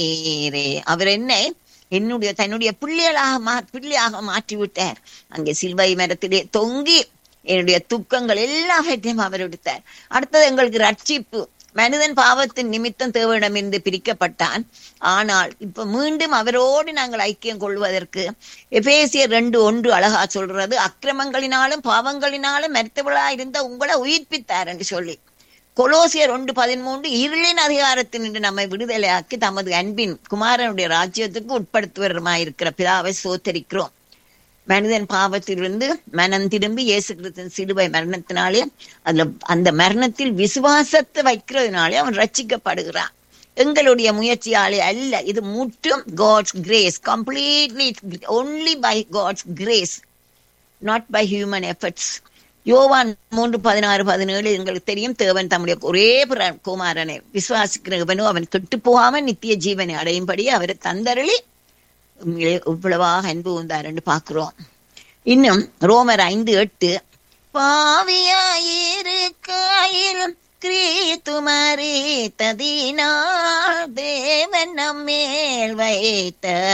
நீரே அவர் என்னை என்னுடைய தன்னுடைய பிள்ளைகளாக மா பிள்ளையாக மாற்றி விட்டார் அங்கே சில்வை மரத்திலே தொங்கி என்னுடைய துக்கங்கள் எல்லாவற்றையும் அவர் எடுத்தார் அடுத்தது எங்களுக்கு ரட்சிப்பு மனிதன் பாவத்தின் நிமித்தம் தேவனிடமிருந்து பிரிக்கப்பட்டான் ஆனால் இப்ப மீண்டும் அவரோடு நாங்கள் ஐக்கியம் கொள்வதற்கு எபேசியர் ரெண்டு ஒன்று அழகா சொல்றது அக்கிரமங்களினாலும் பாவங்களினாலும் மருத்துவளா இருந்த உங்களை உயிர்ப்பித்தார் என்று சொல்லி கொலோசியர் ஒன்று பதிமூன்று இருளின் அதிகாரத்தினின்று நம்மை விடுதலையாக்கி தமது அன்பின் குமாரனுடைய ராஜ்யத்துக்கு உட்படுத்துவருமாயிருக்கிற பிதாவை சோத்தரிக்கிறோம் மனிதன் பாவத்திலிருந்து மனம் திரும்பி இயேசு கிறிஸ்தன் சிலுவை மரணத்தினாலே அதுல அந்த மரணத்தில் விசுவாசத்தை வைக்கிறதுனாலே அவன் ரட்சிக்கப்படுகிறான் எங்களுடைய முயற்சியாலே அல்ல இது முற்றும் God's grace completely only by God's grace not by human efforts யோவான் மூன்று பதினாறு பதினேழு எங்களுக்கு தெரியும் தேவன் தம்முடைய ஒரே புற- குமாரனை விசுவாசிக்கிறவனோ அவன் கெட்டு போகாம நித்திய ஜீவனை அடையும்படி அவரை தந்தருளி உண்மையிலே இவ்வளவாக அன்பு வந்தார் என்று பார்க்கிறோம் இன்னும் ரோமர் ஐந்து எட்டு பாவியாயிருக்காயிலும் கிரீத்து மறித்ததினால் தேவன் நம்மேல் வைத்த